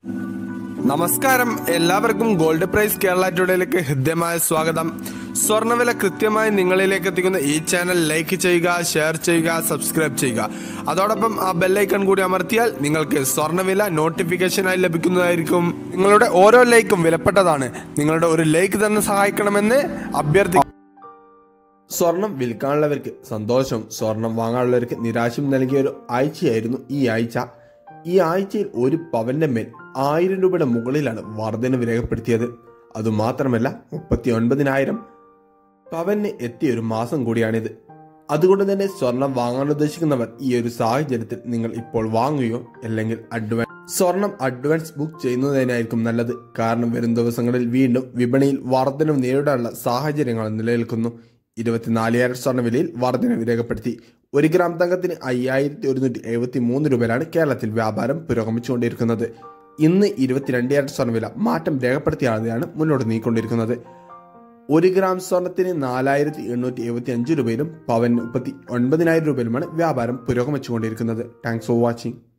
നമസ്കാരം എല്ലാവർക്കും gold price Kerala ടുഡേയിലേക്ക് ഹൃദ്യമായ സ്വാഗതം സ്വർണ്ണവില കൃത്യമായി നിങ്ങളിലേക്ക് എത്തിക്കുന്ന ഈ ചാനൽ ലൈക്ക് ചെയ്യുക ഷെയർ ചെയ്യുക സബ്സ്ക്രൈബ് ചെയ്യുക അതോടൊപ്പം ആ ബെല്ലൈക്കൺ കൂടി അമർത്തിയാൽ നിങ്ങൾക്ക് സ്വർണ്ണവില നോട്ടിഫിക്കേഷനായി ലഭിക്കുന്നതായിരിക്കും നിങ്ങളുടെ ഓരോ ലൈക്കും വിലപ്പെട്ടതാണ് നിങ്ങളുടെ ഒരു ലൈക്ക് തന്നെ സഹായിക്കണമെന്ന് അഭ്യർത്ഥി സ്വർണം വിൽക്കാനുള്ളവർക്ക് സന്തോഷവും സ്വർണം വാങ്ങാനുള്ളവർക്ക് നിരാശയും നൽകിയ ഒരു ആഴ്ചയായിരുന്നു ഈ ആഴ്ച ഈ ആഴ്ചയിൽ ഒരു പവന്റെ മേൽ ആയിരം രൂപയുടെ മുകളിലാണ് വർധനവ് രേഖപ്പെടുത്തിയത് അതുമാത്രമല്ല മുപ്പത്തി ഒൻപതിനായിരം പവന് എത്തിയ ഒരു മാസം കൂടിയാണിത് അതുകൊണ്ട് തന്നെ സ്വർണം വാങ്ങാൻ ഉദ്ദേശിക്കുന്നവർ ഈ ഒരു സാഹചര്യത്തിൽ നിങ്ങൾ ഇപ്പോൾ വാങ്ങുകയോ അല്ലെങ്കിൽ അഡ്വാൻസ് സ്വർണം അഡ്വാൻസ് ബുക്ക് ചെയ്യുന്നതിനായിരിക്കും നല്ലത് കാരണം വരും ദിവസങ്ങളിൽ വീണ്ടും വിപണിയിൽ വർധനവ് നേരിടാനുള്ള സാഹചര്യങ്ങൾ നിലനിൽക്കുന്നു ഇരുപത്തിനാലായിരം സ്വർണ്ണ വിലയിൽ വർധനവ് രേഖപ്പെടുത്തി ഒരു ഗ്രാം തങ്കത്തിന് അയ്യായിരത്തി ഒരുന്നൂറ്റി എഴുപത്തി മൂന്ന് രൂപയിലാണ് കേരളത്തിൽ വ്യാപാരം പുരോഗമിച്ചുകൊണ്ടിരിക്കുന്നത് ഇന്ന് ഇരുപത്തിരണ്ടായിരം സ്വർണ്ണവില മാറ്റം രേഖപ്പെടുത്തിയാതെയാണ് മുന്നോട്ട് നീങ്ങിക്കൊണ്ടിരിക്കുന്നത് ഒരു ഗ്രാം സ്വർണത്തിന് നാലായിരത്തി എണ്ണൂറ്റി എഴുപത്തി അഞ്ച് രൂപയിലും പവൻ മുപ്പത്തി ഒൻപതിനായിരം രൂപയിലുമാണ് വ്യാപാരം പുരോഗമിച്ചുകൊണ്ടിരിക്കുന്നത് താങ്ക്സ് ഫോർ വാച്ചിങ്